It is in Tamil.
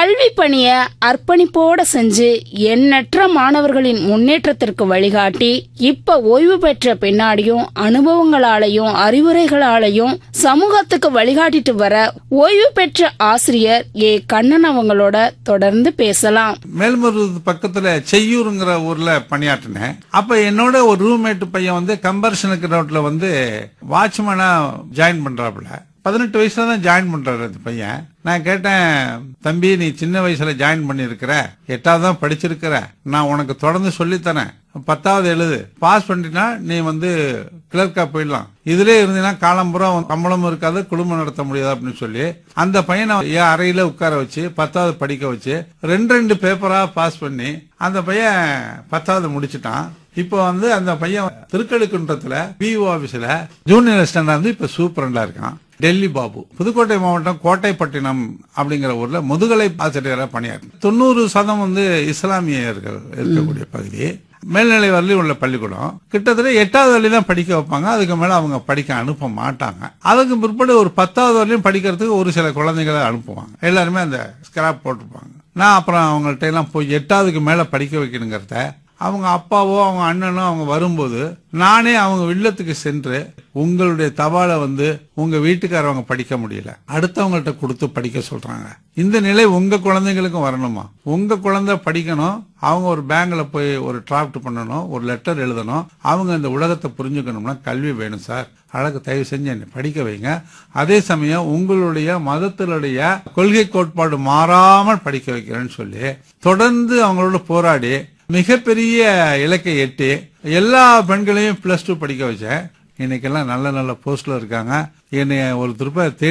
கல்வி பணிய அர்ப்பணிப்போட செஞ்சு எண்ணற்ற மாணவர்களின் முன்னேற்றத்திற்கு வழிகாட்டி இப்ப ஓய்வு பெற்ற பின்னாடியும் அனுபவங்களாலையும் அறிவுரைகளாலையும் சமூகத்துக்கு வழிகாட்டிட்டு வர ஓய்வு பெற்ற ஆசிரியர் ஏ கண்ணன் அவங்களோட தொடர்ந்து பேசலாம் மேல்மருது பக்கத்துல செய்யூருங்கிற ஊர்ல பணியாற்றினேன் அப்ப என்னோட ஒரு ரூம்மேட் பையன் வந்து கம்பர்ஷனுக்கு ரோட்ல வந்து வாட்ச்மேனா ஜாயின் பண்றாப்புல பதினெட்டு வயசுல தான் ஜாயின் பண்றாரு அந்த பையன் நான் கேட்டேன் தம்பி நீ சின்ன வயசுல ஜாயின் பண்ணிருக்கிற எட்டாவது தான் படிச்சிருக்கிற நான் உனக்கு தொடர்ந்து சொல்லித்தரேன் பத்தாவது எழுது பாஸ் பண்ணிட்டா நீ வந்து கிளர்க்கா போயிடலாம் இதுல இருந்தீங்கன்னா காலம்புறம் சம்பளமும் இருக்காது குடும்பம் நடத்த முடியாது அப்படின்னு சொல்லி அந்த பையனை என் அறையில உட்கார வச்சு பத்தாவது படிக்க வச்சு ரெண்டு ரெண்டு பேப்பரா பாஸ் பண்ணி அந்த பையன் பத்தாவது முடிச்சிட்டான் இப்போ வந்து அந்த பையன் திருக்கழுக்குன்றத்துல பிஓ ஆபீஸ்ல ஜூனியர் அசிஸ்டண்டா வந்து இப்ப சூப்பரண்டா இருக்கான் டெல்லி பாபு புதுக்கோட்டை மாவட்டம் கோட்டைப்பட்டினம் அப்படிங்கிற ஊர்ல முதுகலை ஆசிரியராக பணியாற்று தொண்ணூறு சதம் வந்து இஸ்லாமியர்கள் இருக்கக்கூடிய பகுதி மேல்நிலை வரலையும் உள்ள பள்ளிக்கூடம் கிட்டத்தட்ட எட்டாவது வரையும் தான் படிக்க வைப்பாங்க அதுக்கு மேல அவங்க படிக்க அனுப்ப மாட்டாங்க அதுக்கு பிற்பாடு ஒரு பத்தாவது வரையும் படிக்கிறதுக்கு ஒரு சில குழந்தைகளை அனுப்புவாங்க எல்லாருமே அந்த ஸ்கிராப் போட்டிருப்பாங்க நான் அப்புறம் அவங்கள்ட்ட எல்லாம் போய் எட்டாவதுக்கு மேல படிக்க வைக்கணுங்கிறத அவங்க அப்பாவோ அவங்க அண்ணனோ அவங்க வரும்போது நானே அவங்க இல்லத்துக்கு சென்று உங்களுடைய தபாலை வந்து உங்க வீட்டுக்காரவங்க படிக்க முடியல அடுத்தவங்கள்ட்ட கொடுத்து படிக்க சொல்றாங்க இந்த நிலை உங்க குழந்தைங்களுக்கும் வரணுமா உங்க குழந்தை படிக்கணும் அவங்க ஒரு பேங்க்ல போய் ஒரு டிராஃப்ட் பண்ணணும் ஒரு லெட்டர் எழுதணும் அவங்க இந்த உலகத்தை புரிஞ்சுக்கணும்னா கல்வி வேணும் சார் அழகு தயவு செஞ்சு என்னை படிக்க வைங்க அதே சமயம் உங்களுடைய மதத்தினுடைய கொள்கை கோட்பாடு மாறாமல் படிக்க வைக்கிறேன்னு சொல்லி தொடர்ந்து அவங்களோட போராடி மிகப்பெரிய இலக்கை எட்டி எல்லா பெண்களையும் பிளஸ் டூ படிக்க வச்சேன் இன்னைக்கெல்லாம் நல்ல நல்ல போஸ்ட்ல இருக்காங்க என்னை ஒரு திருப்ப